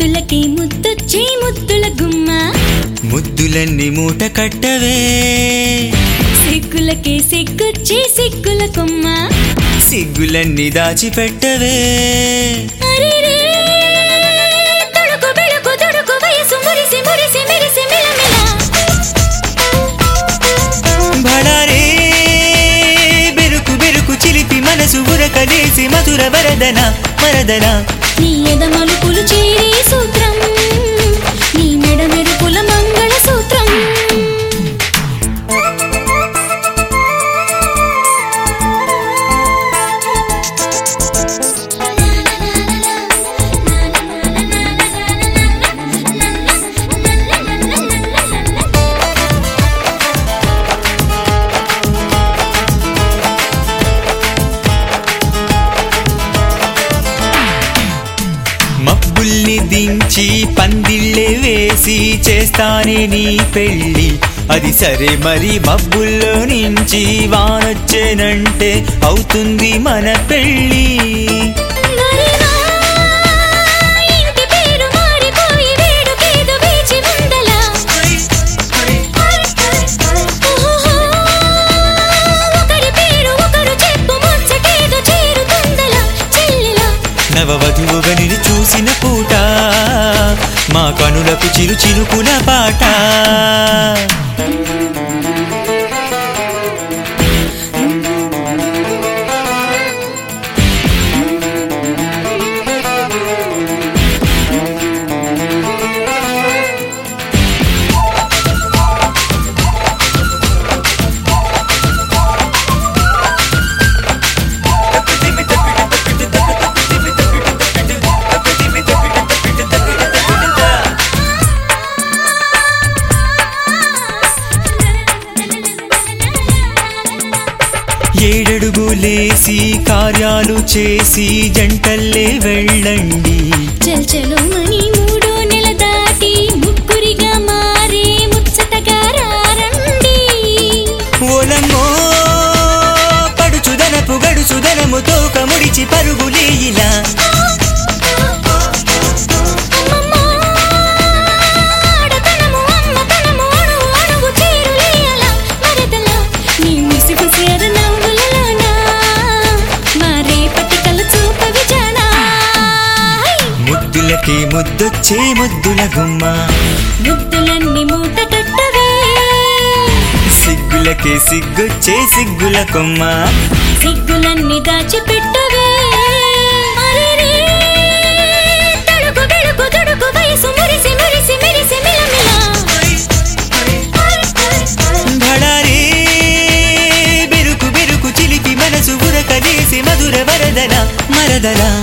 ముద్దులకి ముద్దొచ్చే ముద్దుల గుమ్మ ముద్దులన్నీ మూట కట్టవే సిగ్గులకి సిగ్గొచ్చే సిగ్గుల కొమ్మ సిగ్గులన్నీ దాచిపెట్టవే అరెరే, తొడుకు బెళుకు తుడుకు వయసు మురిసి మురిసి మెరిసి మిలమిల బడారే బెరుకు బెరుకు చిలిపి మనసు ఉరకలేసి మధుర వరదన వరదన నీ ఎద మలుపులు చేరే సూత్రం నీ మెడ మెరుపుల మంగళ సూత్రం మబ్బుల్ని దించి పందిళ్ళే వేసి చేస్తానే నీ పెళ్ళి అది సరే మరి మబ్బుల్లో నుంచి వానొచ్చేనంటే అవుతుంది మన పెళ్ళి మరివా, ఇంటి పేరు మారిపోయి వేడుకేదో వేచి ఉందలా ఓహో, ఒకరి పేరు ఒకరు చెప్పు ముచ్చటేదో చేరుతుందలా చెల్లెలా నవవధువుగా నిన్ను చూసిన పూట మా కనులకు చిరు చిరుకుల పాట ఏడడుగులేసి కార్యాలు చేసి జంటల్లే వెళ్ళండి చల్చలు మణి మూడో నెల దాటి ముగ్గురిగా మారే ముచ్చటగా రారండి ఓలమ్మో పడుచుదనపు గడుచుదనము తోక ముడిచి పరుగులేయిలా అమ్మమ్మో, ఆడతనము, అమ్మతనము, అణువు అణువు చేరులేయలా మరదలా, నీ ముసిగు సేర నవ్వులలోన, మా రేపటి కల చూపవి జానా. ముద్దులకి ముద్దొచ్చే ముద్దుల గుమ్మ ముద్దులన్నీ మూట కట్టవే సిగ్గులకి సిగ్గొచ్చే సిగ్గుల కొమ్మ సిగ్గులన్నీ దాచిపెట్టవే అరెరే, తడుకు బెళుకు తుడుకు వయసు మురిసి మురిసి మెరిసి మిలమిల భడారే బెరుకు బెరుకు చిలిపి మనసు ఉరకలేసి మధుర వరదన మరదల